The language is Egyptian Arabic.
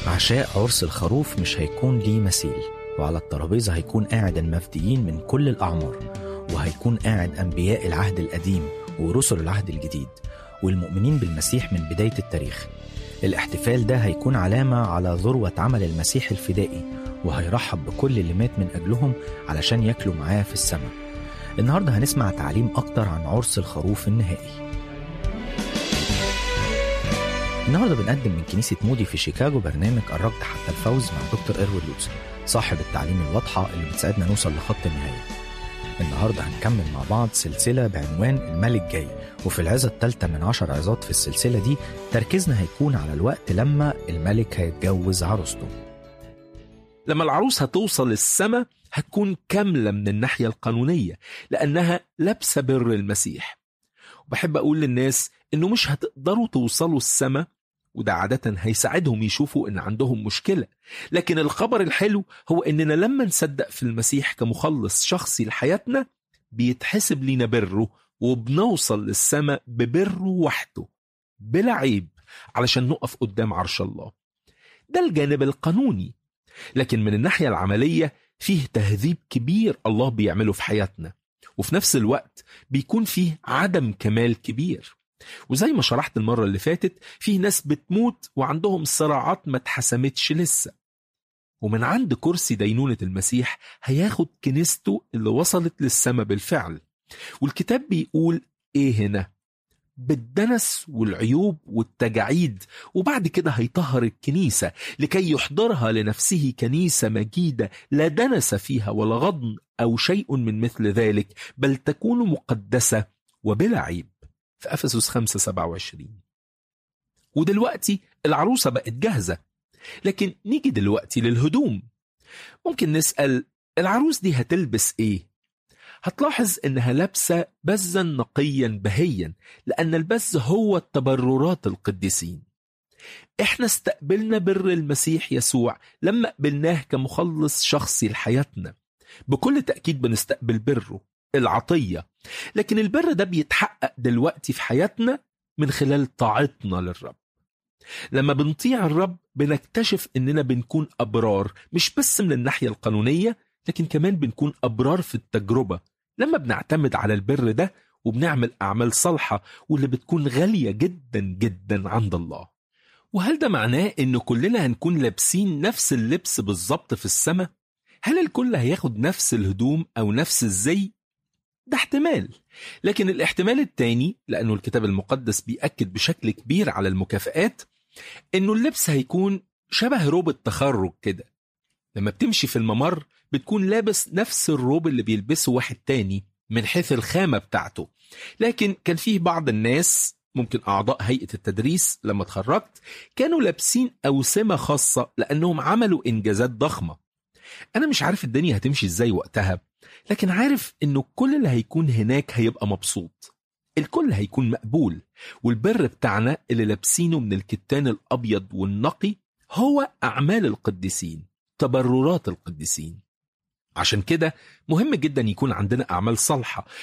عشاء عرس الخروف مش هيكون ليه مثيل وعلى الترابيزة هيكون قاعد المفديين من كل الأعمار وهيكون قاعد أنبياء العهد القديم ورسل العهد الجديد والمؤمنين بالمسيح من بداية التاريخ الاحتفال ده هيكون علامة على ذروة عمل المسيح الفدائي وهيرحب بكل اللي مات من أجلهم علشان ياكلوا معاه في السماء النهاردة هنسمع تعليم أكتر عن عرس الخروف النهائي النهارده بنقدم من كنيسة مودي في شيكاغو برنامج الركض حتى الفوز مع دكتور إيروين لوتسر صاحب التعليم الواضحة اللي بتساعدنا نوصل لخط النهاية النهارده هنكمل مع بعض سلسلة بعنوان الملك جاي وفي العظة الثالثة من عشر عظات في السلسلة دي تركيزنا هيكون على الوقت لما الملك هيتجوز عروسته لما العروس هتوصل السماء هتكون كاملة من الناحية القانونية لأنها لابسة بر المسيح وبحب أقول للناس إنه مش هتقدروا توصلوا السماء وده عادة هيساعدهم يشوفوا إن عندهم مشكلة لكن الخبر الحلو هو إننا لما نصدق في المسيح كمخلص شخصي لحياتنا بيتحسب لينا بره وبنوصل للسماء ببره وحده بلا عيب علشان نقف قدام عرش الله ده الجانب القانوني لكن من الناحية العملية فيه تهذيب كبير الله بيعمله في حياتنا وفي نفس الوقت بيكون فيه عدم كمال كبير وزي ما شرحت المرة اللي فاتت فيه ناس بتموت وعندهم صراعات ما اتحسمتش لسه ومن عند كرسي دينونة المسيح هياخد كنيسته اللي وصلت للسماء بالفعل والكتاب بيقول ايه هنا بالدنس والعيوب والتجاعيد وبعد كده هيطهر الكنيسة لكي يحضرها لنفسه كنيسة مجيدة لا دنس فيها ولا غضن أو شيء من مثل ذلك بل تكون مقدسة وبلا عيب في أفسس 5 27 ودلوقتي العروسة بقت جاهزة لكن نيجي دلوقتي للهدوم ممكن نسأل العروس دي هتلبس ايه هتلاحظ انها لابسه بزا نقيا بهيا لان البز هو التبررات القديسين احنا استقبلنا بر المسيح يسوع لما قبلناه كمخلص شخصي لحياتنا بكل تاكيد بنستقبل بره العطيه لكن البر ده بيتحقق دلوقتي في حياتنا من خلال طاعتنا للرب لما بنطيع الرب بنكتشف اننا بنكون ابرار مش بس من الناحيه القانونيه لكن كمان بنكون أبرار في التجربة لما بنعتمد على البر ده وبنعمل أعمال صالحة واللي بتكون غالية جدا جدا عند الله وهل ده معناه إن كلنا هنكون لابسين نفس اللبس بالظبط في السماء؟ هل الكل هياخد نفس الهدوم أو نفس الزي؟ ده احتمال لكن الاحتمال التاني لأنه الكتاب المقدس بيأكد بشكل كبير على المكافآت إنه اللبس هيكون شبه روب التخرج كده لما بتمشي في الممر بتكون لابس نفس الروب اللي بيلبسه واحد تاني من حيث الخامة بتاعته لكن كان فيه بعض الناس ممكن أعضاء هيئة التدريس لما اتخرجت كانوا لابسين أوسمة خاصة لأنهم عملوا إنجازات ضخمة أنا مش عارف الدنيا هتمشي إزاي وقتها لكن عارف إنه كل اللي هيكون هناك هيبقى مبسوط الكل هيكون مقبول والبر بتاعنا اللي لابسينه من الكتان الأبيض والنقي هو أعمال القديسين تبررات القديسين عشان كده مهم جدا يكون عندنا أعمال صالحة